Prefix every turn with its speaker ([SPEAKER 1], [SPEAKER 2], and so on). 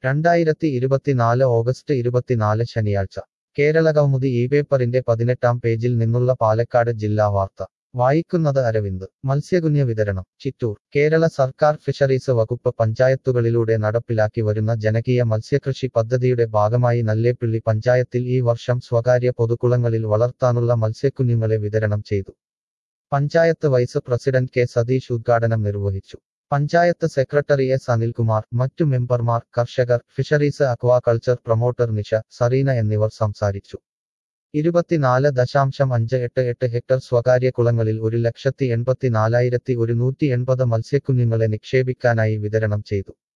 [SPEAKER 1] രണ്ടായിരത്തി ഇരുപത്തിനാല് ഓഗസ്റ്റ് ഇരുപത്തിനാല് ശനിയാഴ്ച കേരള കൗമുദി ഈ പേപ്പറിന്റെ പതിനെട്ടാം പേജിൽ നിന്നുള്ള പാലക്കാട് ജില്ലാ വാർത്ത വായിക്കുന്നത് അരവിന്ദ് മത്സ്യകുഞ്ഞ് വിതരണം ചിറ്റൂർ കേരള സർക്കാർ ഫിഷറീസ് വകുപ്പ് പഞ്ചായത്തുകളിലൂടെ നടപ്പിലാക്കി വരുന്ന ജനകീയ മത്സ്യകൃഷി പദ്ധതിയുടെ ഭാഗമായി നല്ലേപ്പിള്ളി പഞ്ചായത്തിൽ ഈ വർഷം സ്വകാര്യ പൊതുകുളങ്ങളിൽ വളർത്താനുള്ള മത്സ്യക്കുഞ്ഞുങ്ങളെ വിതരണം ചെയ്തു panchayat vice president K Satheesh ഉദ്ഘാടനം നിർവഹിച്ചു പഞ്ചായത്ത് സെക്രട്ടറി എസ് അനിൽകുമാർ മറ്റു മെമ്പർമാർ കർഷകർ fisheries aquaculture promoter Nisha Sareena എന്നിവർ സംസാരിച്ചു ഇരുപത്തിനാല് ദശാംശം അഞ്ച് എട്ട് എട്ട് ഹെക്ടർ സ്വകാര്യ കുളങ്ങളിൽ ഒരു ലക്ഷത്തി എൺപത്തിനാലായിരത്തി ഒരുന്നൂറ്റി എൺപത് മത്സ്യക്കുഞ്ഞുങ്ങളെ നിക്ഷേപിക്കാനായി വിതരണം ചെയ്തു